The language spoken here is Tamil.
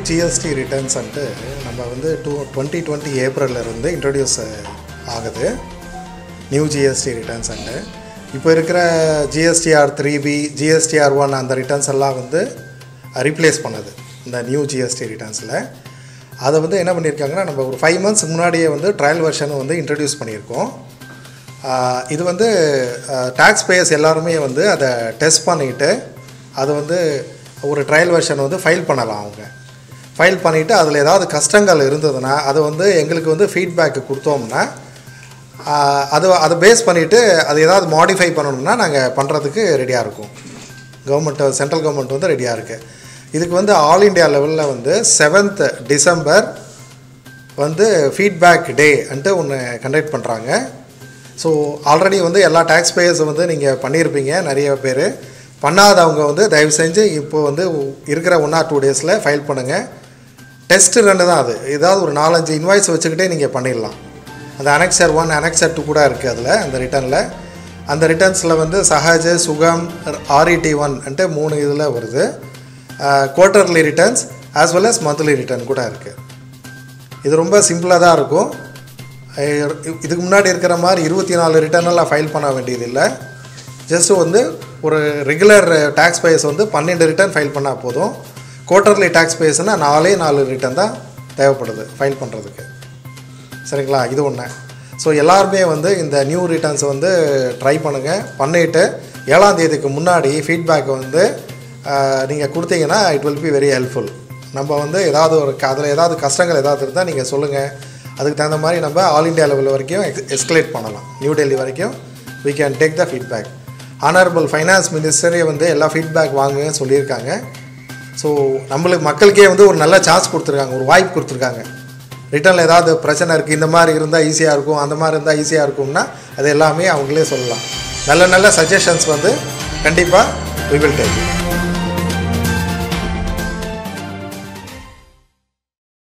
ஜிஎஸ்டி ரிட்டர்ன்ஸ்ன்ட்டு நம்ம வந்து டூ டுவெண்ட்டி டுவெண்ட்டி ஏப்ரல்லேருந்து இன்ட்ரடியூஸ் ஆகுது நியூ ஜிஎஸ்டி ரிட்டர்ன்ஸ்ன்ட்டு இப்போ இருக்கிற GSTR three B GSTR one அந்த ரிட்டர்ன்ஸ் எல்லாம் வந்து ரீப்ளேஸ் பண்ணுது இந்த நியூ ஜிஎஸ்டி ரிட்டர்ன்ஸில் அதை வந்து என்ன பண்ணியிருக்காங்கன்னா நம்ம ஒரு ஃபைவ் மந்த்ஸ் முன்னாடியே வந்து ட்ரையல் வெர்ஷன் வந்து இன்ட்ரடியூஸ் பண்ணியிருக்கோம் ஆஹ் இது வந்து டேக்ஸ் பேயர்ஸ் எல்லாருமே வந்து அதை டெஸ்ட் பண்ணிவிட்டு அது வந்து ஒரு ட்ரையல் வெர்ஷன் வந்து ஃபைல் பண்ணலாம் அவங்க ஃபைல் பண்ணிவிட்டு அதில் ஏதாவது கஷ்டங்கள் இருந்ததுன்னா அதை வந்து எங்களுக்கு வந்து ஃபீட்பேக்கு கொடுத்தோம்னா ஆஹ் அது அதை பேஸ் பண்ணிவிட்டு அது ஏதாவது மாடிஃபை பண்ணணும்னா நாங்கள் பண்ணுறதுக்கு ரெடியாக இருக்கோம் கவர்மெண்ட் சென்ட்ரல் கவர்மெண்ட் வந்து ரெடியாக இருக்குது இதுக்கு வந்து ஆல் இண்டியா லெவலில் வந்து செவன்த் டிசம்பர் வந்து ஃபீட்பேக் டே அன்ட்டு ஒன்று கண்டக்ட் பண்ணுறாங்க ஸோ ஆல்ரெடி வந்து எல்லா டேக்ஸ் பேயர்ஸும் வந்து நீங்கள் பண்ணியிருப்பீங்க நிறைய பேர் பண்ணாதவங்க வந்து தயவு செஞ்சு இப்போ வந்து இருக்கிற ஒன் ஆர் டூ டேஸில் ஃபைல் பண்ணுங்கள் டெஸ்ட் ரெண்டு தான் அது ஏதாவது ஒரு நாலஞ்சு இன்வாய்ஸ் வச்சுக்கிட்டே நீங்கள் பண்ணிடலாம் அந்த அனெக்சர் ஒன் அனெக்சர் டூ கூட இருக்குது அதில் அந்த ரிட்டர்னில் அந்த ரிட்டர்ன்ஸில் வந்து சஹஜ சுகம் ஆர்இடி ஒன்ட்டு மூணு இதில் வருது quarterly returns as well as monthly return கூட இருக்குது இது ரொம்ப சிம்பிளாக தான் இருக்கும் அஹ் இதுக்கு முன்னாடி இருக்கிற மாதிரி இருபத்தி நாலு ரிட்டர்னெல்லாம் ஃபைல் பண்ண வேண்டியதில்லை ஜஸ்ட்டு வந்து ஒரு ரெகுலர் டேக்ஸ் பேயர்ஸ் வந்து பன்னெண்டு ரிட்டர்ன் ஃபைல் பண்ணால் போதும் குவார்ட்டர்லி டேக்ஸ் பேயர்ஸ்னால் நாலே நாலு ரிட்டர்ன் தான் தேவைப்படுது ஃபைல் பண்ணுறதுக்கு சரிங்களா இது ஒன்று ஸோ எல்லாருமே வந்து இந்த நியூ ரிட்டர்ன்ஸ் வந்து ட்ரை பண்ணுங்கள் பண்ணிவிட்டு ஏழாம் தேதிக்கு முன்னாடி ஃபீட்பேக் வந்து நீங்கள் கொடுத்தீங்கன்னா it will be very helpful நம்ம வந்து ஏதாவது ஒரு அதில் ஏதாவது கஷ்டங்கள் ஏதாவது இருந்தால் நீங்கள் சொல்லுங்கள் அதுக்கு தகுந்த மாதிரி நம்ம ஆல் இண்டியா லெவல் வரைக்கும் எக்ஸ் எஸ்கலேட் பண்ணலாம் நியூ டெல்லி வரைக்கும் we can take the feedback honourable finance மினிஸ்டரே வந்து எல்லா ஃபீட்பேக் வாங்குங்கன்னு சொல்லியிருக்காங்க ஸோ நம்மளுக்கு மக்களுக்கே வந்து ஒரு நல்ல சான்ஸ் கொடுத்துருக்காங்க ஒரு வாய்ப்பு கொடுத்துருக்காங்க ரிட்டர்னில் ஏதாவது பிரச்சனை இருக்குது இந்த மாதிரி இருந்தால் ஈஸியாக இருக்கும் அந்த மாதிரி இருந்தால் ஈஸியாக இருக்கும்னா அது எல்லாமே அவங்களே சொல்லலாம் நல்ல நல்ல சஜஷன்ஸ் வந்து கண்டிப்பாக we will take it